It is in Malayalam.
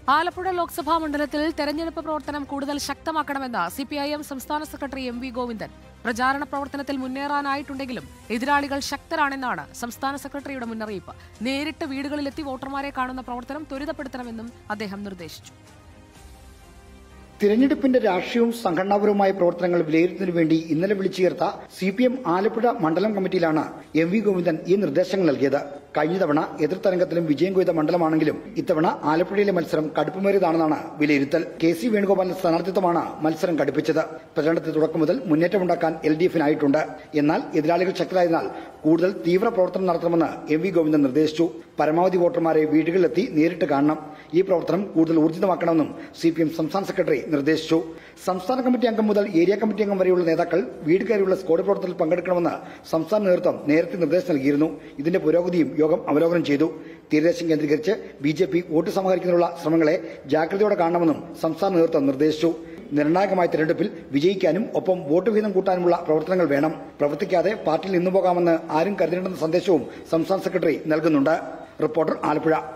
ആലപ്പുഴ ലോക്സഭാ മണ്ഡലത്തിൽ തെരഞ്ഞെടുപ്പ് പ്രവർത്തനം കൂടുതൽ ശക്തമാക്കണമെന്ന് സി പി ഐ എം സംസ്ഥാന സെക്രട്ടറി എം വി ഗോവിന്ദൻ പ്രചാരണ പ്രവർത്തനത്തിൽ മുന്നേറാനായിട്ടുണ്ടെങ്കിലും എതിരാളികൾ ശക്തരാണെന്നാണ് സംസ്ഥാന സെക്രട്ടറിയുടെ മുന്നറിയിപ്പ് നേരിട്ട് വീടുകളിലെത്തി വോട്ടർമാരെ കാണുന്ന പ്രവർത്തനം ത്വരിതപ്പെടുത്തണമെന്നും അദ്ദേഹം നിർദ്ദേശിച്ചു തിരഞ്ഞെടുപ്പിന്റെ രാഷ്ട്രീയവും സംഘടനാപരവുമായ പ്രവർത്തനങ്ങൾ വിലയിരുത്തുന്നതിനു വേണ്ടി ഇന്നലെ വിളിച്ചു ചേർത്ത സി പി എം ആലപ്പുഴ മണ്ഡലം കമ്മിറ്റിയിലാണ് എം വി ഗോവിന്ദൻ ഈ നിർദ്ദേശങ്ങൾ നൽകിയത് കഴിഞ്ഞ തവണ എതിർത്തരംഗത്തിലും വിജയം കൊയ്ത മണ്ഡലമാണെങ്കിലും ഇത്തവണ ആലപ്പുഴയിലെ മത്സരം കടുപ്പമേറിയതാണെന്നാണ് വിലയിരുത്തൽ കെ സി വേണുഗോപാലിന്റെ സ്ഥാനാർത്ഥിത്വമാണ് മത്സരം കടുപ്പിച്ചത് പ്രചരണത്തിന്റെ തുടക്കം മുതൽ മുന്നേറ്റമുണ്ടാക്കാൻ എൽ ഡി എഫിനായിട്ടുണ്ട് എന്നാൽ എതിരാളികൾ ശക്തരായതിനാൽ കൂടുതൽ തീവ്ര പ്രവർത്തനം നടത്തണമെന്ന് എം വി ഗോവിന്ദൻ നിർദ്ദേശിച്ചു പരമാവധി വോട്ടർമാരെ വീടുകളിലെത്തി നേരിട്ട് കാണണം ഈ പ്രവർത്തനം കൂടുതൽ ഊർജിതമാക്കണമെന്നും സി പി എം സംസ്ഥാന സെക്രട്ടറി നിർദ്ദേശിച്ചു സംസ്ഥാന കമ്മിറ്റി അംഗം മുതൽ ഏരിയ കമ്മിറ്റി അംഗം വരെയുള്ള നേതാക്കൾ വീട് കയറിയുള്ള സ്ക്വാഡ് പ്രവർത്തനത്തിൽ പങ്കെടുക്കണമെന്ന് സംസ്ഥാന നേതൃത്വം നേരത്തെ നിർദ്ദേശം നൽകിയിരുന്നു ഇതിന്റെ പുരോഗതിയും യോഗം അവലോകനം ചെയ്തു തീരദേശം കേന്ദ്രീകരിച്ച് ബി ജെ പി വോട്ട് സമാഹരിക്കുന്നതിനുള്ള ശ്രമങ്ങളെ ജാഗ്രതയോടെ കാണണമെന്നും സംസ്ഥാന നേതൃത്വം നിർദ്ദേശിച്ചു നിർണായകമായ തെരഞ്ഞെടുപ്പിൽ വിജയിക്കാനും ഒപ്പം വോട്ട് വീതം കൂട്ടാനുമുള്ള പ്രവർത്തനങ്ങൾ വേണം പ്രവർത്തിക്കാതെ പാർട്ടിയിൽ നിന്നു പോകാമെന്ന് ആരും കരുതേണ്ടെന്ന സന്ദേശവും സംസ്ഥാന സെക്രട്ടറി നൽകുന്നുണ്ട് റിപ്പോർട്ടർ ആലപ്പുഴ